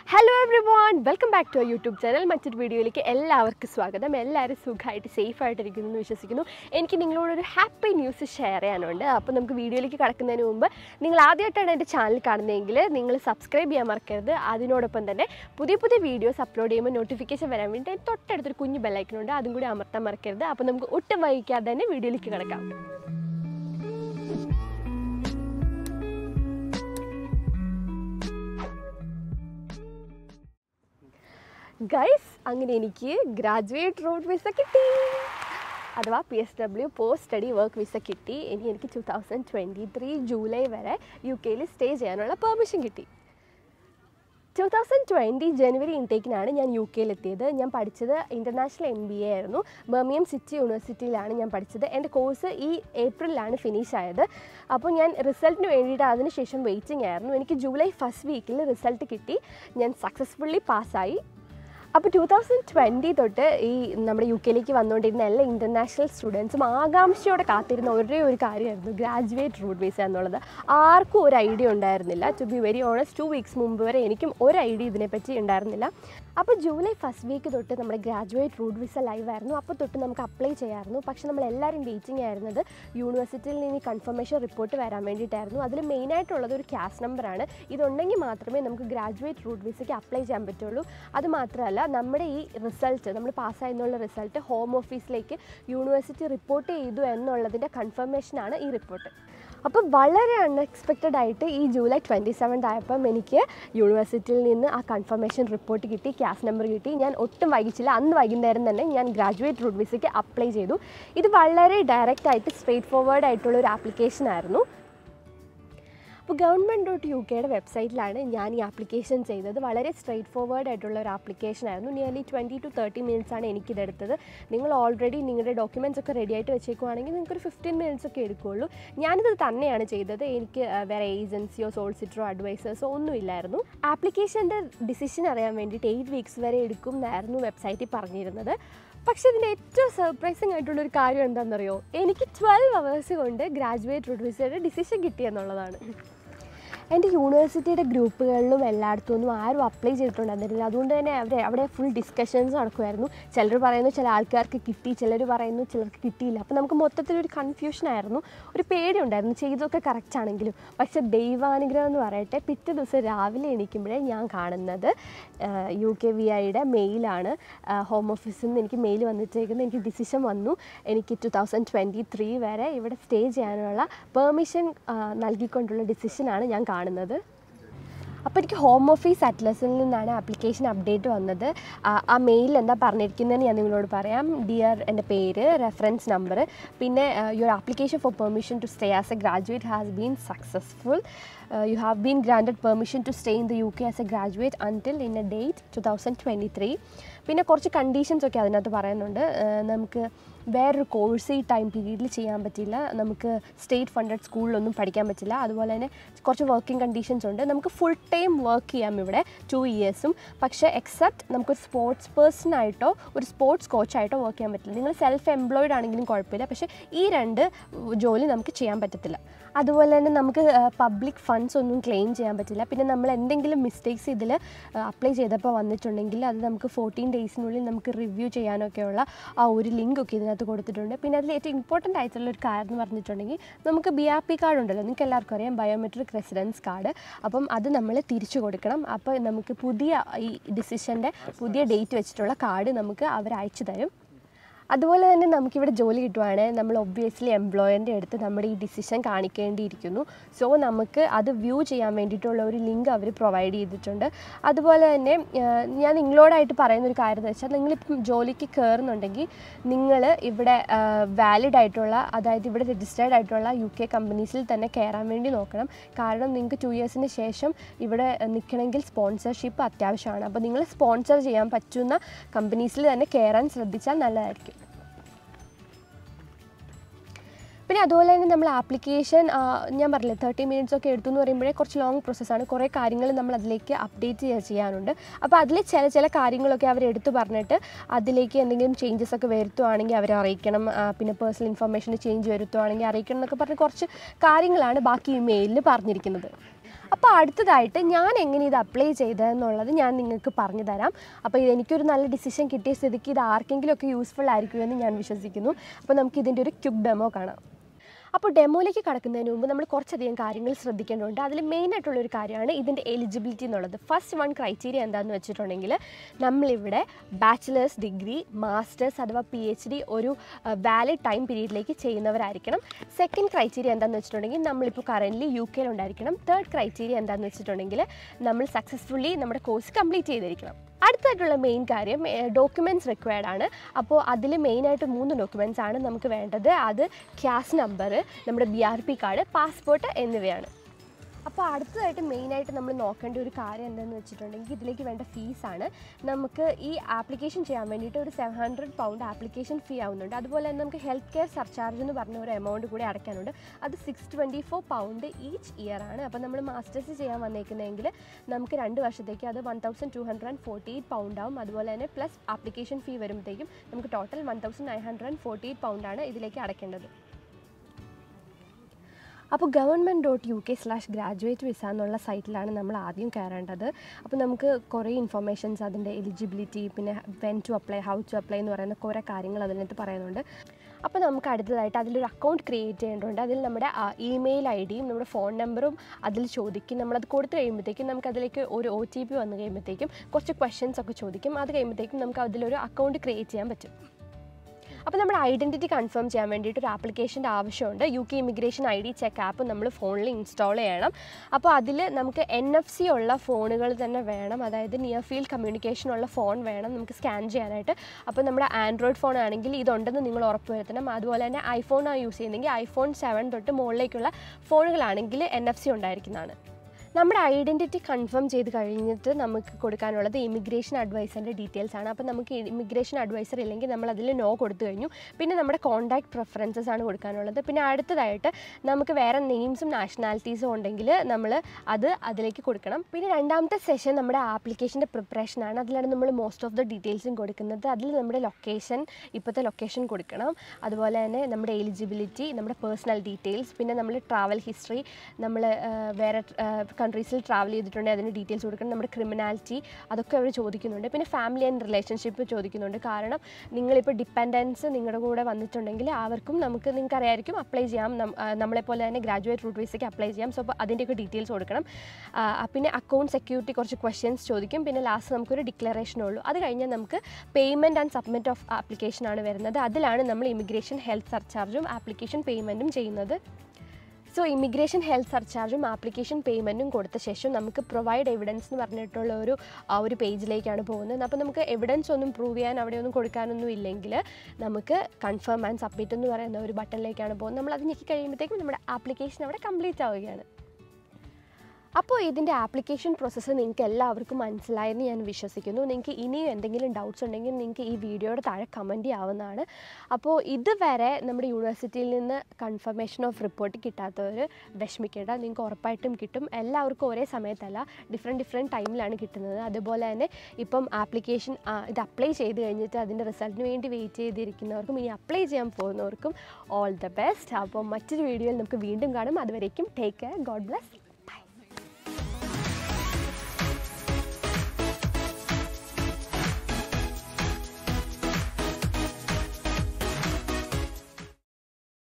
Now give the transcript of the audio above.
hello everyone welcome back to YouTube channel മറ്റൊരു വീഡിയോയിലേക്ക് എല്ലാവർക്കും സ്വാഗതം എല്ലാവരും സുഖമായിട്ട് സേഫായിട്ടിരിക്കുന്നു എന്ന് വിശ്വസിക്കുന്നു എനിക്ക് നിങ്ങളോടൊരു ഹാപ്പി ന്യൂസ് ഷെയർ ചെയ്യാനുണ്ട് അപ്പോൾ നമുക്ക് വീഡിയോയിലേക്ക് കടക്കുന്നതിന് മുമ്പ് നിങ്ങൾ ആദ്യമായിട്ടാണ് എൻ്റെ ചാനൽ കാണുന്നതെങ്കിൽ നിങ്ങൾ സബ്സ്ക്രൈബ് ചെയ്യാൻ മറക്കരുത് അതിനോടൊപ്പം തന്നെ പുതിയ പുതിയ വീഡിയോസ് അപ്ലോഡ് ചെയ്യുമ്പോൾ നോട്ടിഫിക്കേഷൻ വരാൻ വേണ്ടി തൊട്ടടുത്തൊരു കുഞ്ഞു ബെല്ലൈക്കനുണ്ട് അതും കൂടി അമർത്താൻ മറക്കരുത് അപ്പോൾ നമുക്ക് ഒട്ടും വൈകിക്കാതെ തന്നെ വീഡിയോയിലേക്ക് കിടക്കാം ഗൈസ് അങ്ങനെ എനിക്ക് ഗ്രാജുവേറ്റ് റോഡ് വിസ കിട്ടി അഥവാ P S W post study work visa കിട്ടി ഇനി എനിക്ക് two thousand twenty three July വരെ യു കെയിൽ സ്റ്റേ ചെയ്യാനുള്ള പെർമിഷൻ കിട്ടി ടു തൗസൻഡ് ട്വൻറ്റി ജനുവരി ഇൻടേക്കിനാണ് ഞാൻ യു കെയിലെത്തിയത് ഞാൻ പഠിച്ചത് ഇൻ്റർനാഷണൽ എം ബി എ ആയിരുന്നു ബർമിയം സിറ്റി യൂണിവേഴ്സിറ്റിയിലാണ് ഞാൻ പഠിച്ചത് എൻ്റെ കോഴ്സ് ഈ ഏപ്രിലാണ് ഫിനിഷ് ആയത് അപ്പോൾ ഞാൻ റിസൾട്ടിന് വേണ്ടിയിട്ട് അതിനുശേഷം വെയിറ്റിംഗ് ആയിരുന്നു എനിക്ക് ജൂലൈ ഫസ്റ്റ് വീക്കിൽ റിസൾട്ട് കിട്ടി ഞാൻ സക്സസ്ഫുള്ളി പാസ്സായി അപ്പോൾ ടു തൗസൻഡ് ട്വൻറ്റി തൊട്ട് ഈ നമ്മുടെ യു കെയിലേക്ക് വന്നുകൊണ്ടിരുന്ന എല്ലാ ഇൻ്റർനാഷണൽ സ്റ്റുഡൻസും ആകാംക്ഷയോടെ കാത്തിരുന്ന ഒരേ ഒരു കാര്യമായിരുന്നു ഗ്രാജുവേറ്റ് റൂട്ട് വിസ എന്നുള്ളത് ആർക്കും ഒരു ഐഡിയ ഉണ്ടായിരുന്നില്ല to be very honest two weeks മുമ്പ് വരെ എനിക്കും ഒരു ഐഡിയ ഇതിനെപ്പറ്റി ഉണ്ടായിരുന്നില്ല അപ്പോൾ ജൂലൈ ഫസ്റ്റ് വീക്ക് തൊട്ട് നമ്മുടെ ഗ്രാജുവേറ്റ് റൂട്ട് വിസ ലൈവ് ആയിരുന്നു അപ്പോൾ തൊട്ട് നമുക്ക് അപ്ലൈ ചെയ്യാമായിരുന്നു പക്ഷേ നമ്മൾ എല്ലാവരും വെയിറ്റിംഗ് ആയിരുന്നത് യൂണിവേഴ്സിറ്റിയിൽ നിന്ന് കൺഫർമേഷൻ റിപ്പോർട്ട് വരാൻ വേണ്ടിയിട്ടായിരുന്നു അതിൽ മെയിനായിട്ടുള്ളത് ഒരു ക്യാഷ് നമ്പറാണ് ഇതുണ്ടെങ്കിൽ മാത്രമേ നമുക്ക് ഗ്രാജുവേറ്റ് റൂട്ട് വിസയ്ക്ക് അപ്ലൈ ചെയ്യാൻ പറ്റുള്ളൂ അത് മാത്രമല്ല നമ്മുടെ ഈ റിസൾട്ട് നമ്മൾ പാസ്സായെന്നുള്ള റിസൾട്ട് ഹോം ഓഫീസിലേക്ക് യൂണിവേഴ്സിറ്റി റിപ്പോർട്ട് ചെയ്തു എന്നുള്ളതിൻ്റെ കൺഫർമേഷനാണ് ഈ റിപ്പോർട്ട് അപ്പോൾ വളരെ അൺഎക്സ്പെക്റ്റഡ് ആയിട്ട് ഈ ജൂലൈ ട്വൻറ്റി സെവൻത് ആയപ്പം എനിക്ക് യൂണിവേഴ്സിറ്റിയിൽ നിന്ന് ആ കൺഫർമേഷൻ റിപ്പോർട്ട് കിട്ടി ക്യാഷ് നമ്പർ കിട്ടി ഞാൻ ഒട്ടും വൈകിച്ചില്ല അന്ന് വൈകുന്നേരം തന്നെ ഞാൻ ഗ്രാജുവേറ്റ് റൂട്ട് വിസയ്ക്ക് അപ്ലൈ ചെയ്തു ഇത് വളരെ ഡയറക്റ്റ് ആയിട്ട് സ്ട്രേറ്റ് ഫോർവേഡ് ആയിട്ടുള്ള ഒരു ആപ്ലിക്കേഷൻ ആയിരുന്നു അപ്പോൾ ഗവൺമെൻറ് ഡോട്ട് യു കെയുടെ വെബ്സൈറ്റിലാണ് ഞാൻ ഈ ആപ്ലിക്കേഷൻ ചെയ്തത് വളരെ സ്ട്രേറ്റ് ഫോർവേഡ് ആയിട്ടുള്ള ഒരു ആപ്ലിക്കേഷൻ ആയിരുന്നു nearly twenty to thirty minutes ആണ് എനിക്കിതെടുത്തത് നിങ്ങൾ ഓൾറെഡി നിങ്ങളുടെ ഡോക്യുമെൻറ്റ്സ് ഒക്കെ റെഡി ആയിട്ട് വെച്ചേക്കുവാണെങ്കിൽ നിങ്ങൾക്ക് ഒരു ഫിഫ്റ്റീൻ മിനിറ്റ്സ് ഒക്കെ എടുക്കുകയുള്ളൂ ഞാനിത് തന്നെയാണ് ചെയ്തത് എനിക്ക് ആ, വേറെ ഏജൻസിയോ സോൾസിറ്ററോ അഡ്വൈസേഴ്സോ ഒന്നുമില്ലായിരുന്നു ആപ്ലിക്കേഷൻ്റെ ഡിസിഷൻ അറിയാൻ വേണ്ടിയിട്ട് എയ്റ്റ് വീക്സ് വരെ എടുക്കും എന്നായിരുന്നു വെബ്സൈറ്റിൽ പറഞ്ഞിരുന്നത് പക്ഷേ ഇതിൻ്റെ ഏറ്റവും സർപ്രൈസിങ് ആയിട്ടുള്ള ഒരു കാര്യം എന്താണെന്നറിയോ എനിക്ക് ട്വൽവ് അവേഴ്സ് കൊണ്ട് ഗ്രാജുവേറ്റ് റൂട്ട് വിസയുടെ ഡിസിഷൻ കിട്ടിയെന്നുള്ളതാണ് എൻ്റെ യൂണിവേഴ്സിറ്റിയുടെ ഗ്രൂപ്പുകളിലും എല്ലായിടത്തും ഒന്നും ആരും അപ്ലൈ ചെയ്തിട്ടുണ്ടായിരുന്നില്ല അതുകൊണ്ട് തന്നെ അവിടെ അവിടെ ഫുൾ ഡിസ്കഷൻസ് നടക്കുമായിരുന്നു ചിലർ പറയുന്നു ചില ആൾക്കാർക്ക് കിട്ടി ചിലർ പറയുന്നു ചിലർക്ക് കിട്ടിയില്ല അപ്പോൾ നമുക്ക് മൊത്തത്തിലൊരു കൺഫ്യൂഷൻ ആയിരുന്നു ഒരു പേടിയുണ്ടായിരുന്നു ചെയ്തൊക്കെ കറക്റ്റ് ആണെങ്കിലും പക്ഷേ ദൈവാനുഗ്രഹം എന്ന് പറയട്ടെ പിറ്റേ ദിവസം രാവിലെ എണീക്കുമ്പോഴേ ഞാൻ കാണുന്നത് യു കെ വി ഐയുടെ മെയിലാണ് ഹോം ഓഫീസിൽ നിന്ന് എനിക്ക് മെയിൽ വന്നിട്ടേക്കുന്നത് എനിക്ക് ഡിസിഷൻ വന്നു എനിക്ക് ടു തൗസൻഡ് ട്വൻറ്റി ത്രീ വരെ ഇവിടെ സ്റ്റേ ചെയ്യാനുള്ള പെർമിഷൻ നൽകിക്കൊണ്ടുള്ള ഡിസിഷനാണ് ഞാൻ കാണുന്നത് അപ്പോൾ എനിക്ക് ഹോം ഓഫീസ് അറ്റ്ലസിൽ നിന്നാണ് ആപ്ലിക്കേഷൻ അപ്ഡേറ്റ് വന്നത് ആ, ആ മെയിൽ എന്താ പറഞ്ഞിരിക്കുന്നതെന്ന് ഞാൻ നിങ്ങളോട് പറയാം ഡിയർ എൻ്റെ പേര് റെഫറൻസ് നമ്പർ പിന്നെ your application for permission to stay as a graduate has been successful you have been granted permission to stay in the U K as a graduate until in a date two thousand twenty three പിന്നെ കുറച്ച് conditions ഒക്കെ അതിനകത്ത് പറയുന്നുണ്ട് ആ, നമുക്ക് വേറൊരു course ഈ time പീരീഡിൽ ചെയ്യാൻ പറ്റില്ല നമുക്ക് സ്റ്റേറ്റ് ഫണ്ടഡ് സ്കൂളിലൊന്നും പഠിക്കാൻ പറ്റില്ല അതുപോലെ തന്നെ കുറച്ച് വർക്കിംഗ് കണ്ടീഷൻസ് ഉണ്ട് നമുക്ക് ഫുൾ ടൈം വർക്ക് ചെയ്യാം ഇവിടെ ടു ഇയേഴ്സും പക്ഷേ എക്സെപ്റ്റ് നമുക്കൊരു സ്പോർട്സ് പേഴ്സൺ ആയിട്ടോ ഒരു സ്പോർട്സ് കോച്ചായിട്ടോ വർക്ക് ചെയ്യാൻ പറ്റില്ല നിങ്ങൾ സെൽഫ് എംപ്ലോയിഡ് ആണെങ്കിലും കുഴപ്പമില്ല പക്ഷേ ഈ രണ്ട് ജോലി നമുക്ക് ചെയ്യാൻ പറ്റത്തില്ല അതുപോലെ തന്നെ നമുക്ക് പബ്ലിക് ഫണ്ട്സ് ഒന്നും ക്ലെയിം ചെയ്യാൻ പറ്റില്ല പിന്നെ നമ്മൾ എന്തെങ്കിലും മിസ്റ്റേക്സ് ഇതിൽ അപ്ലൈ ചെയ്തപ്പോൾ വന്നിട്ടുണ്ടെങ്കിൽ അത് നമുക്ക് ഫോർട്ടീൻ ഡേയ്സിനുള്ളിൽ നമുക്ക് റിവ്യൂ ചെയ്യാനൊക്കെയുള്ള ആ ഒരു ലിങ്ക് ഒക്കെ ഇതിനകത്ത് കൊടുത്തിട്ടുണ്ട് പിന്നെ അതിൽ ഏറ്റവും ഇമ്പോർട്ടൻ്റ് ആയിട്ടുള്ള ഒരു കാര്യം എന്ന് പറഞ്ഞിട്ടുണ്ടെങ്കിൽ നമുക്ക് ബി ആർ പി കാർഡ് ഉണ്ടല്ലോ നിങ്ങൾക്ക് എല്ലാവർക്കും അറിയാം ബയോമെട്രിക് റെസിഡൻസ് കാർഡ് അപ്പം അത് നമ്മൾ തിരിച്ചു കൊടുക്കണം അപ്പോൾ നമുക്ക് പുതിയ ഈ ഡിസിഷൻ്റെ പുതിയ ഡേറ്റ് വെച്ചിട്ടുള്ള കാർഡ് നമുക്ക് അവർ അയച്ചു തരും അതുപോലെ തന്നെ നമുക്കിവിടെ ജോലി കിട്ടുവാണെങ്കിൽ നമ്മൾ ഒബ്വിയസ്ലി എംപ്ലോയറിൻ്റെ അടുത്ത് നമ്മുടെ ഈ ഡിസിഷൻ കാണിക്കേണ്ടിയിരിക്കുന്നു സോ നമുക്ക് അത് വ്യൂ ചെയ്യാൻ വേണ്ടിയിട്ടുള്ള ഒരു ലിങ്ക് അവർ പ്രൊവൈഡ് ചെയ്തിട്ടുണ്ട് അതുപോലെ തന്നെ ആ, ഞാൻ നിങ്ങളോടായിട്ട് പറയുന്ന ഒരു കാര്യം എന്ന് വെച്ചാൽ നിങ്ങളിപ്പം ജോലിക്ക് കയറുന്നുണ്ടെങ്കിൽ നിങ്ങൾ ഇവിടെ വാലിഡ് ആയിട്ടുള്ള അതായത് ഇവിടെ രജിസ്റ്റേർഡ് ആയിട്ടുള്ള യു കെ കമ്പനീസിൽ തന്നെ കയറാൻ വേണ്ടി നോക്കണം കാരണം നിങ്ങൾക്ക് ടു ഇയേഴ്സിന് ശേഷം ഇവിടെ നിൽക്കണമെങ്കിൽ സ്പോൺസർഷിപ്പ് അത്യാവശ്യമാണ് അപ്പോൾ നിങ്ങൾ സ്പോൺസർ ചെയ്യാൻ പറ്റുന്ന കമ്പനീസിൽ തന്നെ കയറാൻ ശ്രദ്ധിച്ചാൽ നല്ലതായിരിക്കും പിന്നെ അതുപോലെ തന്നെ നമ്മൾ ആപ്ലിക്കേഷൻ ഞാൻ പറഞ്ഞില്ലേ തേർട്ടി മിനിറ്റ്സ് ഒക്കെ എടുത്തു എന്ന് പറയുമ്പോഴേ കുറച്ച് ലോങ് പ്രോസസ്സാണ് കുറേ കാര്യങ്ങൾ നമ്മൾ അതിലേക്ക് അപ്ഡേറ്റ് ചെയ്യാനുണ്ട് അപ്പോൾ അതിൽ ചില ചില കാര്യങ്ങളൊക്കെ അവർ എടുത്തു പറഞ്ഞിട്ട് അതിലേക്ക് എന്തെങ്കിലും ചേഞ്ചസ് ഒക്കെ വരുത്തുവാണെങ്കിൽ അവരെ അറിയിക്കണം ആ, പിന്നെ പേഴ്സണൽ ഇൻഫർമേഷൻ ചേഞ്ച് വരുത്തുവാണെങ്കിൽ അറിയിക്കണം എന്നൊക്കെ പറഞ്ഞ് കുറച്ച് കാര്യങ്ങളാണ് ബാക്കി ഈ മെയിലിൽ പറഞ്ഞിരിക്കുന്നത് അപ്പോൾ അടുത്തതായിട്ട് ഞാൻ എങ്ങനെ ഇത് അപ്ലൈ ചെയ്തതെന്നുള്ളത് ഞാൻ നിങ്ങൾക്ക് പറഞ്ഞു തരാം അപ്പോൾ ഇത് എനിക്കൊരു നല്ല ഡിസിഷൻ കിട്ടിയ സ്ഥിതിക്ക് ഇത് ആർക്കെങ്കിലും ഒക്കെ യൂസ്ഫുൾ ആയിരിക്കുമെന്ന് ഞാൻ വിശ്വസിക്കുന്നു അപ്പോൾ നമുക്ക് ഇതിൻ്റെ ഒരു ക്യുക്ക് ഡെമോ കാണാം അപ്പോൾ ഡെമോയിലേക്ക് കടക്കുന്നതിന് മുമ്പ് നമ്മൾ കുറച്ചധികം കാര്യങ്ങൾ ശ്രദ്ധിക്കേണ്ടതുണ്ട് അതിൽ മെയിനായിട്ടുള്ള ഒരു കാര്യമാണ് ഇതിൻ്റെ എലിജിബിലിറ്റി എന്നുള്ളത് ഫസ്റ്റ് വൺ ക്രൈറ്റീരിയ എന്താണെന്ന് വെച്ചിട്ടുണ്ടെങ്കിൽ നമ്മളിവിടെ ബാച്ചിലേഴ്സ് ഡിഗ്രി മാസ്റ്റേഴ്സ് അഥവാ പി എച്ച് ഡി ഒരു വാലിഡ് ടൈം പീരീഡിലേക്ക് ചെയ്യുന്നവരായിരിക്കണം സെക്കൻഡ് ക്രൈറ്റീരിയ എന്താണെന്ന് വെച്ചിട്ടുണ്ടെങ്കിൽ നമ്മളിപ്പോൾ കറൻ്റ്ലി യു കെയിലുണ്ടായിരിക്കണം തേർഡ് ക്രൈറ്റീരിയ എന്താണെന്ന് വെച്ചിട്ടുണ്ടെങ്കിൽ നമ്മൾ സക്സസ്ഫുള്ളി നമ്മുടെ കോഴ്സ് കംപ്ലീറ്റ് ചെയ്തിരിക്കണം അടുത്തായിട്ടുള്ള മെയിൻ കാര്യം ഡോക്യുമെൻറ്റ്സ് റിക്വയർഡ് ആണ് അപ്പോൾ അതിൽ മെയിനായിട്ട് മൂന്ന് ഡോക്യുമെൻറ്റ്സ് ആണ് നമുക്ക് വേണ്ടത് അത് ക്യാഷ് നമ്പർ നമ്മുടെ B R P card passport എന്നിവയാണ് അപ്പോൾ അടുത്തതായിട്ട് മെയിനായിട്ട് നമ്മൾ നോക്കേണ്ട ഒരു കാര്യം എന്താണെന്ന് വെച്ചിട്ടുണ്ടെങ്കിൽ ഇതിലേക്ക് വേണ്ട ഫീസാണ് നമുക്ക് ഈ ആപ്ലിക്കേഷൻ ചെയ്യാൻ വേണ്ടിയിട്ട് ഒരു seven hundred pound application fee ആവുന്നുണ്ട് അതുപോലെ തന്നെ നമുക്ക് ഹെൽത്ത് കെയർ സർചാർജ് എന്ന് പറഞ്ഞ ഒരു എമൗണ്ട് കൂടി അടയ്ക്കാനുണ്ട് അത് six twenty four pound each year ആണ് അപ്പോൾ നമ്മൾ മാസ്റ്റേഴ്സ് ചെയ്യാൻ വന്നേക്കുന്നതെങ്കിൽ നമുക്ക് രണ്ട് വർഷത്തേക്ക് അത് one thousand two hundred and forty eight pound ആവും അതുപോലെ തന്നെ പ്ലസ് ആപ്ലിക്കേഷൻ ഫീ വരുമ്പോഴത്തേക്കും നമുക്ക് total one thousand nine hundred and forty eight പൗണ്ടാണ് ഇതിലേക്ക് അടയ്ക്കേണ്ടത് അപ്പോൾ government dot U K slash graduate visa എന്നുള്ള സൈറ്റിലാണ് നമ്മൾ ആദ്യം കയറേണ്ടത് അപ്പോൾ നമുക്ക് കുറേ ഇൻഫർമേഷൻസ് അതിൻ്റെ എലിജിബിലിറ്റി പിന്നെ when to apply how to apply എന്ന് പറയുന്ന കുറേ കാര്യങ്ങൾ അതിനകത്ത് പറയുന്നുണ്ട് അപ്പോൾ നമുക്ക് അടുത്തതായിട്ട് അതിലൊരു അക്കൗണ്ട് ക്രിയേറ്റ് ചെയ്യേണ്ടതുണ്ട് അതിൽ നമ്മുടെ ഇമെയിൽ ഐ ഡിയും നമ്മുടെ ഫോൺ നമ്പറും അതിൽ ചോദിക്കും നമ്മളത് കൊടുത്തു കഴിയുമ്പോഴത്തേക്കും നമുക്ക് അതിലേക്ക് ഒരു ഒ ടി പി വന്നു കഴിയുമ്പോഴത്തേക്കും കുറച്ച് ക്വസ്റ്റ്യൻസ് ഒക്കെ ചോദിക്കും അത് കഴിയുമ്പോഴത്തേക്കും നമുക്ക് അതിലൊരു അക്കൗണ്ട് ക്രിയേറ്റ് ചെയ്യാൻ പറ്റും അപ്പോൾ നമ്മുടെ ഐഡൻറ്റിറ്റി കൺഫേം ചെയ്യാൻ വേണ്ടിയിട്ട് ഒരു ആപ്ലിക്കേഷൻ്റെ ആവശ്യമുണ്ട് U K immigration I D check app നമ്മൾ ഫോണിൽ ഇൻസ്റ്റാൾ ചെയ്യണം അപ്പോൾ അതിൽ നമുക്ക് എൻ എഫ് സി ഉള്ള ഫോണുകൾ തന്നെ വേണം അതായത് നിയർ ഫീൽഡ് കമ്മ്യൂണിക്കേഷൻ ഉള്ള ഫോൺ വേണം നമുക്ക് സ്കാൻ ചെയ്യാനായിട്ട് അപ്പോൾ നമ്മുടെ ആൻഡ്രോയിഡ് ഫോൺ ആണെങ്കിൽ ഇതുണ്ടെന്ന് നിങ്ങൾ ഉറപ്പുവരുത്തണം അതുപോലെ തന്നെ ഐഫോൺ ആണ് യൂസ് ചെയ്യുന്നതെങ്കിൽ ഐഫോൺ സെവൻ തൊട്ട് മുകളിലേക്കുള്ള ഫോണുകളാണെങ്കിൽ എൻ എഫ് സി ഉണ്ടായിരിക്കുന്നതാണ് നമ്മുടെ ഐഡൻറ്റിറ്റി കൺഫേം ചെയ്ത് കഴിഞ്ഞിട്ട് നമുക്ക് കൊടുക്കാനുള്ളത് ഇമിഗ്രേഷൻ അഡ്വൈസറിൻ്റെ ഡീറ്റെയിൽസ് ആണ് അപ്പോൾ നമുക്ക് ഇമിഗ്രേഷൻ അഡ്വൈസർ ഇല്ലെങ്കിൽ നമ്മൾ അതിൽ നോ കൊടുത്തു കഴിഞ്ഞു പിന്നെ നമ്മുടെ കോൺടാക്ട് പ്രിഫറൻസസ് ആണ് കൊടുക്കാനുള്ളത് പിന്നെ അടുത്തതായിട്ട് നമുക്ക് വേറെ നെയിംസും നാഷണാലിറ്റീസും ഉണ്ടെങ്കിൽ നമ്മൾ അത് അതിലേക്ക് കൊടുക്കണം പിന്നെ രണ്ടാമത്തെ സെഷൻ നമ്മുടെ ആപ്ലിക്കേഷൻ്റെ പ്രിപ്പറേഷനാണ് അതിലാണ് നമ്മൾ മോസ്റ്റ് ഓഫ് ദ ഡീറ്റെയിൽസും കൊടുക്കുന്നത് അതിൽ നമ്മുടെ ലൊക്കേഷൻ ഇപ്പോഴത്തെ ലൊക്കേഷൻ കൊടുക്കണം അതുപോലെ തന്നെ നമ്മുടെ എലിജിബിലിറ്റി നമ്മുടെ പേഴ്സണൽ ഡീറ്റെയിൽസ് പിന്നെ നമ്മൾ ട്രാവൽ ഹിസ്റ്ററി നമ്മൾ വേറെ കൺട്രീസിൽ ട്രാവൽ ചെയ്തിട്ടുണ്ടെങ്കിൽ അതിന് ഡീറ്റെയിൽസ് കൊടുക്കണം നമ്മുടെ ക്രിമിനാലിറ്റി അതൊക്കെ അവർ ചോദിക്കുന്നുണ്ട് പിന്നെ ഫാമിലി ആൻഡ് റിലേഷൻഷിപ്പ് ചോദിക്കുന്നുണ്ട് കാരണം നിങ്ങളിപ്പോൾ ഡിപ്പെൻഡൻസ് നിങ്ങളുടെ കൂടെ വന്നിട്ടുണ്ടെങ്കിൽ അവർക്കും നമുക്ക് നിങ്ങൾക്ക് അറിയായിരിക്കും അപ്ലൈ ചെയ്യാം നം- ആ, നമ്മളെപ്പോലെ തന്നെ ഗ്രാജുവേറ്റ് റൂട്ട് വിസയ്ക്ക് അപ്ലൈ ചെയ്യാം സോ അപ്പോൾ അതിൻ്റെയൊക്കെ ഡീറ്റെയിൽസ് കൊടുക്കണം ആ, പിന്നെ അക്കൗണ്ട് സെക്യൂരിറ്റി കുറച്ച് ക്വസ്റ്റ്യൻസ് ചോദിക്കും പിന്നെ ലാസ്റ്റ് നമുക്കൊരു ഡിക്ലറേഷനേ ഉള്ളൂ അത് കഴിഞ്ഞാൽ നമുക്ക് payment and submit of application ആണ് വരുന്നത് അതിലാണ് നമ്മൾ ഇമിഗ്രേഷൻ ഹെൽത്ത് സർചാർജും ആപ്ലിക്കേഷൻ പേയ്മെൻറ്റും ചെയ്യുന്നത് സോ ഇമിഗ്രേഷൻ ഹെൽത്ത് സർചാർജും ആപ്ലിക്കേഷൻ പേയ്മെൻറ്റും കൊടുത്ത ശേഷം നമുക്ക് പ്രൊവൈഡ് എവിഡൻസ് എന്ന് പറഞ്ഞിട്ടുള്ള ഒരു ആ ഒരു പേജിലേക്കാണ് പോകുന്നത് അപ്പോൾ നമുക്ക് എവിഡൻസ് ഒന്നും പ്രൂവ് ചെയ്യാൻ അവിടെ ഒന്നും കൊടുക്കാനൊന്നും ഇല്ലെങ്കിൽ നമുക്ക് കൺഫേം ആൻഡ് സബ്മിറ്റ് എന്ന് പറയുന്ന ഒരു ബട്ടണിലേക്കാണ് പോകുന്നത് നമ്മൾ അത് ഞെക്കി കഴിയുമ്പോഴത്തേക്കും നമ്മുടെ ആപ്ലിക്കേഷൻ അവിടെ കംപ്ലീറ്റ് ആവുകയാണ് അപ്പോൾ ഇതിൻ്റെ ആപ്ലിക്കേഷൻ പ്രോസസ്സ് നിങ്ങൾക്ക് എല്ലാവർക്കും മനസ്സിലായെന്ന് ഞാൻ വിശ്വസിക്കുന്നു നിങ്ങൾക്ക് ഇനിയും എന്തെങ്കിലും ഡൗട്ട്സ് ഉണ്ടെങ്കിൽ നിങ്ങൾക്ക് ഈ വീഡിയോയുടെ താഴെ കമൻറ്റ് ചെയ്യാവുന്നതാണ് അപ്പോൾ ഇതുവരെ നമ്മുടെ യൂണിവേഴ്സിറ്റിയിൽ നിന്ന് കൺഫർമേഷൻ ഓഫ് റിപ്പോർട്ട് കിട്ടാത്തവർ വിഷമിക്കേണ്ട നിങ്ങൾക്ക് ഉറപ്പായിട്ടും കിട്ടും എല്ലാവർക്കും ഒരേ സമയത്തല്ല ഡിഫറെൻറ്റ് ഡിഫറെൻറ്റ് ടൈമിലാണ് കിട്ടുന്നത് അതുപോലെ തന്നെ ഇപ്പം ആപ്ലിക്കേഷൻ ഇത് അപ്ലൈ ചെയ്ത് കഴിഞ്ഞിട്ട് അതിൻ്റെ റിസൾട്ടിന് വേണ്ടി വെയിറ്റ് ചെയ്തിരിക്കുന്നവർക്കും ഇനി അപ്ലൈ ചെയ്യാൻ പോകുന്നവർക്കും ഓൾ ദ ബെസ്റ്റ് അപ്പോൾ മറ്റൊരു വീഡിയോയിൽ നമുക്ക് വീണ്ടും കാണും അതുവരേക്കും ടേക്ക് കെയർ ഗോഡ് ബ്ലസ്